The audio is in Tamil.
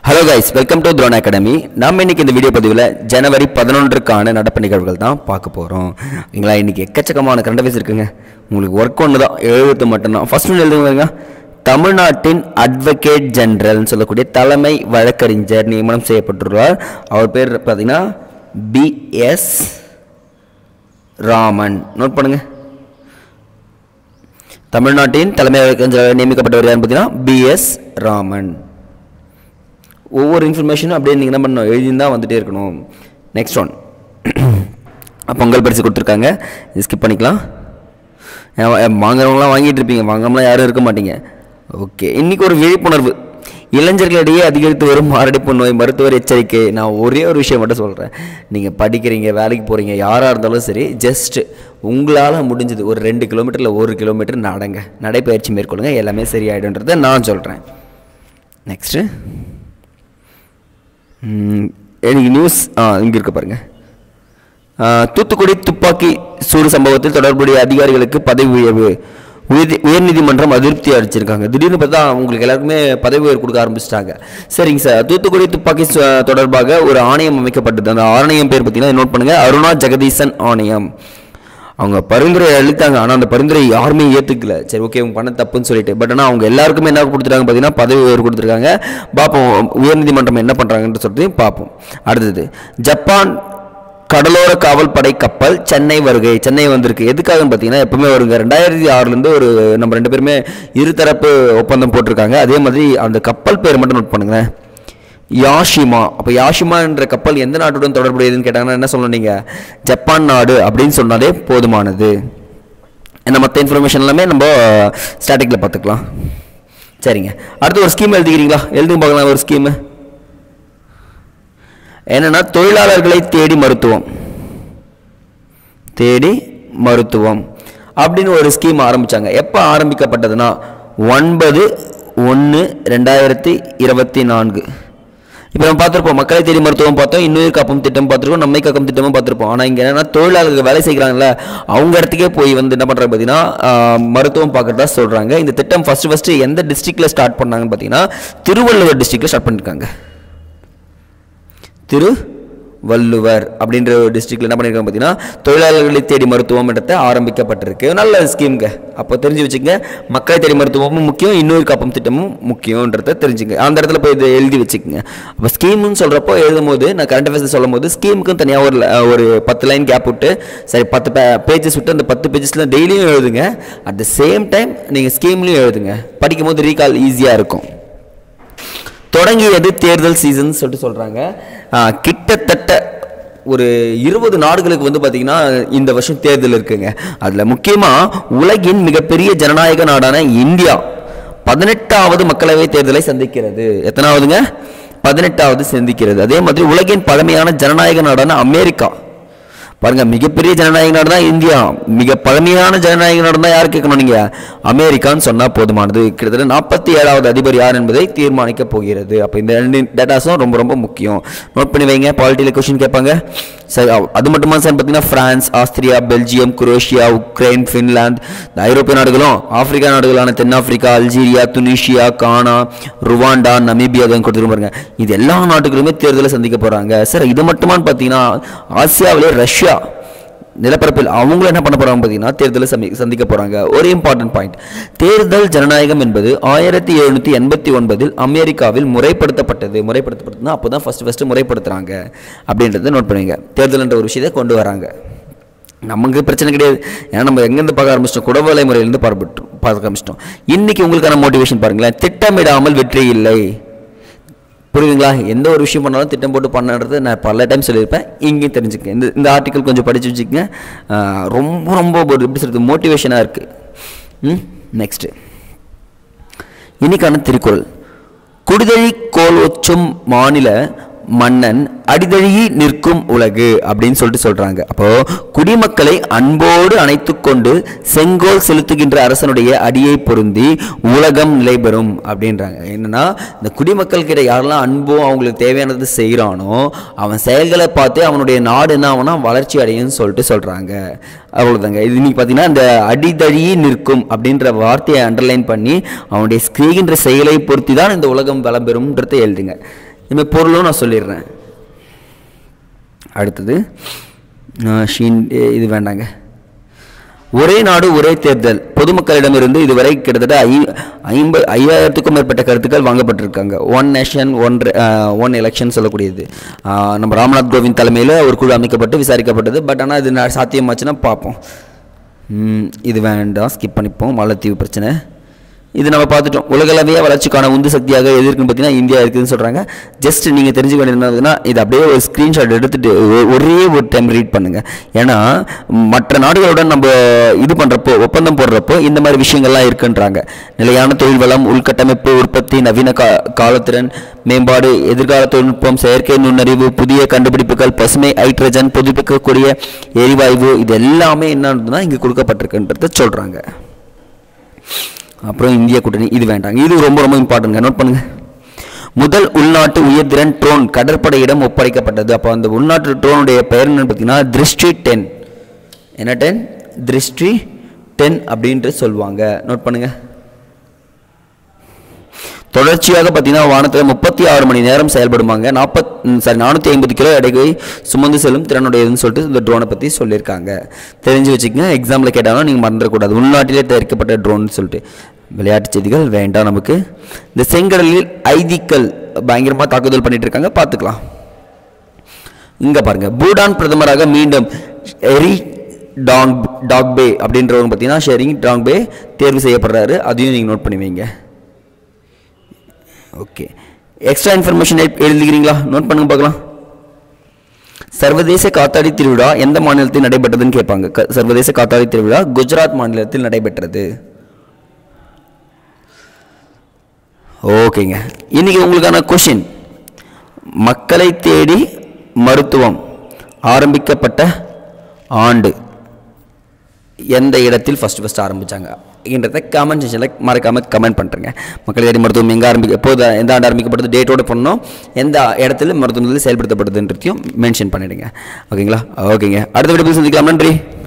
hello guys welcome to Throne Academy நம்ம இன்னைக்கு இந்த வீடியோ பதிவில் ஜனவரி பதினொன்றுக்கான நடப்பு நிகழ்வுகள் தான் பார்க்க போகிறோம் ஓகேங்களா இன்னைக்கு எக்கச்சக்கமான கரண்ட் அஃபேர்ஸ் இருக்குங்க உங்களுக்கு ஒர்க் ஒன்று தான் எழுபத்து மட்டும்தான் ஃபர்ஸ்ட் ஒன்று எழுதுங்க தமிழ்நாட்டின் அட்வொகேட் ஜெனரல்னு சொல்லக்கூடிய தலைமை வழக்கறிஞர் நியமனம் செய்யப்பட்டுள்ளார் அவர் பேர் பார்த்தீங்கன்னா பிஎஸ் ராமன் நோட் பண்ணுங்க தமிழ்நாட்டின் தலைமை வழக்கறிஞராக நியமிக்கப்பட்டவர் யாருன்னு பார்த்தீங்கன்னா பிஎஸ் ராமன் ஒவ்வொரு இன்ஃபர்மேஷனும் அப்படியே நீங்கள் என்ன பண்ணணும் எழுதி தான் வந்துட்டே இருக்கணும் நெக்ஸ்ட் ஒன் பொங்கல் பரிசு கொடுத்துருக்காங்க இது ஸ்கிப் பண்ணிக்கலாம் ஏன் வா- வாங்குறவங்களாம் வாங்கிட்டு இருப்பீங்க வாங்காமலாம் யாரும் இருக்க மாட்டீங்க ஓகே இன்றைக்கி ஒரு விழிப்புணர்வு இளைஞர்களிடையே அதிகரித்து வரும் மாரடைப்பு நோய் மருத்துவர் எச்சரிக்கை நான் ஒரே ஒரு விஷயம் மட்டும் சொல்கிறேன் நீங்கள் படிக்கிறீங்க வேலைக்கு போகிறீங்க யாராக இருந்தாலும் சரி ஜஸ்ட் உங்களால் முடிஞ்சது ஒரு ரெண்டு கிலோமீட்டரில் ஒரு கிலோமீட்டர் நடங்க நடைப்பயிற்சி மேற்கொள்ளுங்க எல்லாமே சரியாயிடுன்றதை நான் சொல்கிறேன் நெக்ஸ்ட்டு ம், எனக்கு நியூஸ் ஆ இங்கே இருக்க பாருங்க ஆ, தூத்துக்குடி துப்பாக்கி சூடு சம்பவத்தில் தொடர்புடைய அதிகாரிகளுக்கு பதவி உயர்வு உயர்தி உயர்நீதிமன்றம் அதிருப்தி அளிச்சிருக்காங்க திடீர்னு பார்த்தா உங்களுக்கு எல்லாருக்குமே பதவி உயர்வு கொடுக்க ஆரம்பிச்சிட்டாங்க சரிங்க சார் தூத்துக்குடி துப்பாக்கி சு- தொடர்பாக ஒரு ஆணையம் அமைக்கப்பட்டது அந்த ஆணையம் பேர் பார்த்தீங்கன்னா நோட் பண்ணுங்க அருணா ஜெகதீசன் ஆணையம் அவங்க பரிந்துரை அளித்தாங்க ஆனால் அந்த பரிந்துரை யாருமே ஏற்றுக்கல சரி ஓகே இவங்க பண்ண தப்புன்னு சொல்லிட்டு பட் ஆனால் அவங்க எல்லாருக்குமே என்ன கொடுத்துருக்காங்க பார்த்தீங்கன்னா பதவி உயர்வு கொடுத்துருக்காங்க பார்ப்போம் உயர்நீதிமன்றம் என்ன பண்ணுறாங்கன்ற சொல்லிட்டு பார்ப்போம் அடுத்தது ஜப்பான் கடலோர காவல் படை கப்பல் சென்னை வருகை சென்னை வந்திருக்கு எதுக்காகன்னு பார்த்தீங்கன்னா எப்பவுமே வருங்க ரெண்டாயிரத்தி ஆறுலேருந்து ஒரு நம்ம ரெண்டு பேருமே இருதரப்பு ஒப்பந்தம் போட்டிருக்காங்க அதே மாதிரி அந்த கப்பல் பேர் மட்டும் நோட் பண்ணுங்களேன் யாஷிமா அப்போ யாஷிமா என்ற கப்பல் எந்த நாட்டுடன் தொடர்புடையதுன்னு கேட்டாங்கன்னா என்ன சொல்லணும் நீங்கள் ஜப்பான் நாடு அப்படின்னு சொன்னாலே போதுமானது இந்த மற்ற இன்ஃபர்மேஷன் எல்லாமே நம்ம ஸ்டாட்டிக்கில் பார்த்துக்கலாம் சரிங்க அடுத்து ஒரு ஸ்கீம் எழுதிக்கிறீங்களா எழுதுங்க பார்க்கலாம் ஒரு ஸ்கீமு என்னன்னா தொழிலாளர்களை தேடி மருத்துவம் தேடி மருத்துவம் அப்படின்னு ஒரு ஸ்கீம் ஆரம்பிச்சாங்க எப்போ ஆரம்பிக்கப்பட்டதுன்னா ஒன்பது ஒன்று ரெண்டாயிரத்தி இருபத்தி நான்கு இப்போ நம்ம பார்த்துருப்போம் மக்களை தேடி மருத்துவம் பார்த்தோம் இன்னுயிர் காப்பம் திட்டம் பார்த்துருக்கோம் நம்மை காக்கும் திட்டமும் பார்த்துருப்போம் ஆனால் இங்கே என்னன்னா தொழிலாளர்கள் வேலை செய்கிறாங்கல்ல அவங்க இடத்துக்கே போய் வந்து என்ன பண்ணுறாங்க பார்த்தீங்கன்னா ஆஹ், மருத்துவம் பார்க்கறதா சொல்கிறாங்க இந்த திட்டம் ஃபஸ்ட்டு ஃபஸ்ட்டு எந்த டிஸ்ட்ரிக்டில் ஸ்டார்ட் பண்ணாங்கன்னு பார்த்தீங்கன்னா திருவள்ளுவர் டிஸ்ட்ரிக்டில் ஸ்டார்ட் பண்ணியிருக்காங்க திரு வள்ளுவர் அப்படின்ற ஒரு டிஸ்ட்ரிக்ட்ல என்ன பண்ணியிருக்காங்க பார்த்தீங்கன்னா தொழிலாளர்களை தேடி மருத்துவம் இடத்தை ஆரம்பிக்கப்பட்டிருக்கு நல்ல ஸ்கீம்ங்க அப்போ தெரிஞ்சு வச்சுக்கங்க மக்களை தேடி மருத்துவமும் முக்கியம் இன்னொரு காப்பம் திட்டமும் முக்கியன்றத தெரிஞ்சுங்க அந்த இடத்துல போய் இதை எழுதி வச்சுக்கோங்க அப்போ ஸ்கீம்னு சொல்கிறப்போ எழுதும் போது நான் கரண்ட் அஃபேர்ஸ் சொல்லும் போது ஸ்கீமுக்கும் தனியாக ஒரு ல- ஒரு பத்து லைன் கேப் விட்டு சரி பத்து பேஜஸ் விட்டு அந்த பத்து பேஜஸில் டெய்லியும் எழுதுங்க அட் த சேம் டைம் நீங்கள் ஸ்கீம்லையும் எழுதுங்க படிக்கும் போது ரீகால் ஈஸியாக இருக்கும் தொடங்கியது தேர்தல் சீசன் சொல்லிட்டு சொல்கிறாங்க கிட்டத்தட்ட ஒரு இருபது நாடுகளுக்கு வந்து பார்த்திங்கன்னா இந்த வருஷம் தேர்தல் இருக்குங்க அதில் முக்கியமாக உலகின் மிகப்பெரிய ஜனநாயக நாடான இந்தியா பதினெட்டாவது மக்களவைத் தேர்தலை சந்திக்கிறது எத்தனாவதுங்க பதினெட்டாவது சந்திக்கிறது அதே மாதிரி உலகின் பழமையான ஜனநாயக நாடான அமெரிக்கா பாருங்க மிகப்பெரிய ஜனநாயக நாடு தான் இந்தியா மிக பழமையான ஜனநாயக நாடு தான் யார் கேட்கணும் நீங்க அமெரிக்கான்னு சொன்னா போதுமானது கிட்டத்தட்ட நாற்பத்தி ஏழாவது அதிபர் யார் என்பதை தீர்மானிக்க போகிறது அப்போ இந்த ரெண்டு டேட்டாஸும் ரொம்ப ரொம்ப முக்கியம் நோட் பண்ணி வைங்க பாலிட்டியில் கொஸ்டின் கேட்பாங்க சரி அ- அது மட்டுமா சார் பார்த்தீங்கன்னா France Austria Belgium Croatia Ukraine Finland இந்த ஐரோப்பிய நாடுகளும் ஆப்பிரிக்கா நாடுகளான தென்னாப்பிரிக்கா Algeria Tunisia Ghana Rwanda Namibia தான் கொடுத்துருக்க பாருங்க இது எல்லா நாட்டுகளுமே தேர்தலை சந்திக்க போறாங்க சார் இது மட்டுமான்னு பார்த்தீங்கன்னா ஆசியாவிலே ரஷ்யா நிலப்பரப்பில் அவங்களும் என்ன பண்ண போறாங்க பார்த்தீங்கன்னா தேர்தலை சமி சந்திக்க போறாங்க ஒரு இம்பார்ட்டன்ட் பாயிண்ட் தேர்தல் ஜனநாயகம் என்பது ஆயிரத்தி எழுநூற்றி எண்பத்தி ஒன்பதில் அமெரிக்காவில் முறைப்படுத்தப்பட்டது முறைப்படுத்தப்பட்டதுன்னா அப்போ தான் ஃபஸ்ட்டு ஃபஸ்ட்டு முறைப்படுத்துறாங்க அப்படின்றத நோட் பண்ணுங்க தேர்தல்ன்ற ஒரு விஷயத்தை கொண்டு வராங்க நமக்கு பிரச்சனை கிடையாது ஏன்னா நம்ம எங்கேருந்து பார்க்க ஆரம்பிச்சிட்டோம் குடவேலை முறையிலேருந்து பார்ப்பட்டு பார்க்க ஆரம்பிச்சிட்டோம் இன்னைக்கு உங்களுக்கான மோட்டிவேஷன் பாருங்களேன் திட்டமிடாமல் வெற்றி இல்லை புரியுதுங்களா எந்த ஒரு விஷயம் பண்ணாலும் திட்டம் போட்டு பண்ணுறது நான் பல டைம் சொல்லியிருப்பேன் இங்கேயும் தெரிஞ்சுக்கங்க இந்த இந்த ஆர்டிக்கல் கொஞ்சம் படித்து வச்சுக்கங்க ஆஹ் ரொம்ப ரொம்ப ஒரு எப்படி சொல்கிறது மோட்டிவேஷனாக இருக்குது ம் நெக்ஸ்ட்டு இன்னைக்கான திருக்குறள் குடிதழி கோல் ஒச்சும் மாநில மன்னன் அடிதழி நிற்கும் உலகு அப்படின்னு சொல்லிட்டு சொல்றாங்க அப்போ குடிமக்களை அன்போடு அணைத்துக் கொண்டு செங்கோல் செலுத்துகின்ற அரசனுடைய அடியை பொருந்தி உலகம் நிலைபெறும் அப்படின்றாங்க என்னன்னா இந்த குடிமக்கள் கிட்ட யாரெல்லாம் அன்போ அவங்களுக்கு தேவையானது செய்கிறானோ அவன் செயல்களை பார்த்து அவனுடைய நாடு என்ன ஆகும்னா வளர்ச்சி அடையும்னு சொல்லிட்டு சொல்றாங்க அவ்வளோதாங்க இது இன்னைக்கு பார்த்தீங்கன்னா இந்த அடிதழி நிற்கும் அப்படின்ற வார்த்தையை அண்டர்லைன் பண்ணி அவனுடைய செய்கின்ற செயலை பொறுத்து தான் இந்த உலகம் வளம் பெறும்ன்றதை எழுதுங்க இதுமாதிரி பொருளும் நான் சொல்லிடுறேன் அடுத்தது ஆஹ் ஷீன் ஏ, இது வேண்டாங்க ஒரே நாடு ஒரே தேர்தல் பொதுமக்களிடமிருந்து இதுவரை கிட்டத்தட்ட ஐ ஐம்பது ஐயாயிரத்துக்கும் மேற்பட்ட கருத்துக்கள் வாங்கப்பட்டிருக்காங்க one nation one one election சொல்லக்கூடியது ஆஹ் நம்ம ராம்நாத் கோவிந்த் தலைமையில் ஒரு குழு அமைக்கப்பட்டு விசாரிக்கப்பட்டது பட் ஆனால் இது நா- சாத்தியமாச்சுன்னா பார்ப்போம் ம், இது வேண்டாம் ஸ்கிப் பண்ணிப்போம் மாலத்தீவு பிரச்சனை இது நம்ம பார்த்துட்டோம் உலகளவிய வளர்ச்சிக்கான உந்து சக்தியாக எது இருக்குன்னு பார்த்தீங்கன்னா இந்தியா இருக்குதுன்னு சொல்கிறாங்க ஜஸ்ட் நீங்கள் தெரிஞ்சுக்க வேண்டியது என்னதுன்னா இது அப்படியே ஒரு ஸ்க்ரீன்ஷாட் எடுத்துட்டு ஒ- ஒரே ஒரு டைம் ரீட் பண்ணுங்கள் ஏன்னா மற்ற நாடுகளுடன் நம்ம இது பண்ணுறப்போ ஒப்பந்தம் போடுறப்போ இந்த மாதிரி விஷயங்கள்லாம் இருக்குன்றாங்க நிலையான தொழில் வளம் உள்கட்டமைப்பு உற்பத்தி நவீன கா காலத்திறன் மேம்பாடு எதிர்கால தொழில்நுட்பம் செயற்கை நுண்ணறிவு புதிய கண்டுபிடிப்புகள் பசுமை ஹைட்ரஜன் புதுப்பிக்கக்கூடிய எரிவாயு இது எல்லாமே என்னன்னா இங்கே கொடுக்கப்பட்டிருக்குன்றத சொல்கிறாங்க அப்புறம் இந்திய கூட்டணி இது வேண்டாங்க இது ரொம்ப ரொம்ப இம்பார்ட்டன்ட்ங்க நோட் பண்ணுங்க முதல் உள்நாட்டு உயர்திறன் ட்ரோன் கடற்படையிடம் ஒப்படைக்கப்பட்டது அப்போ அந்த உள்நாட்டு ட்ரோனுடைய பெயர் என்னன்னு பார்த்தீங்கன்னா திருஷ்டி டென் என்ன டென் திருஷ்டி டென் அப்படின்ட்டு சொல்லுவாங்க நோட் பண்ணுங்க தொடர்ச்சியாக பார்த்தீங்கன்னா வானத்தில் முப்பத்தி ஆறு மணி நேரம் செயல்படுமாங்க நாற்பத் சாரி நானூற்றி ஐம்பது கிலோ எடையை சுமந்து செல்லும் திறனுடையதுன்னு சொல்லிட்டு இந்த ட்ரோனை பற்றி சொல்லியிருக்காங்க தெரிஞ்சு வச்சுக்கங்க எக்ஸாமில் கேட்டாலும் நீங்கள் மறந்துடக்கூடாது உள்நாட்டிலே தயாரிக்கப்பட்ட ட்ரோன் சொல்லிட்டு விளையாட்டு செய்திகள் வேண்டாம் நமக்கு இந்த செங்கடலில் ஐதிக்கல் பயங்கரமாக தாக்குதல் பண்ணிட்டு இருக்காங்க பார்த்துக்கலாம் இங்க பாருங்க பூடான் பிரதமராக மீண்டும் எரி டாங் டாக்பே அப்படின்றவங்க பார்த்தீங்கன்னா ஷெரிங் டாங்பே தேர்வு செய்யப்படுறாரு அதையும் நீங்கள் நோட் பண்ணி வைங்க ஓகே எக்ஸ்ட்ரா இன்ஃபர்மேஷன் எழுதிக்கிறீங்களா நோட் பண்ணுங்க பார்க்கலாம் சர்வதேச காத்தாடி திருவிழா எந்த மாநிலத்தில் நடைபெற்றதுன்னு கேட்பாங்க க- சர்வதேச காத்தாடி திருவிழா குஜராத் மாநிலத்தில் நடைபெற்றது ஓகேங்க இன்னைக்கு உங்களுக்கான கொஷின் மக்களை தேடி மருத்துவம் ஆரம்பிக்கப்பட்ட ஆண்டு எந்த இடத்தில் ஃபஸ்ட் ஃபஸ்ட் ஆரம்பித்தாங்க அப்படின்றத கமெண்ட் செக்ஷனில் மறக்காமல் கமெண்ட் பண்ணுறேங்க மக்களை தேடி மருத்துவம் எங்கே ஆரம்பிக்க எப்போது எந்த ஆண்டு ஆரம்பிக்கப்பட்டது டேட்டோட பண்ணணும் எந்த இடத்துல மருத்துவத்தில் செயல்படுத்தப்படுதுன்றதையும் மென்ஷன் பண்ணிடுங்க ஓகேங்களா ஓகேங்க அடுத்த வீடியோ சந்திக்கலாம் நன்றி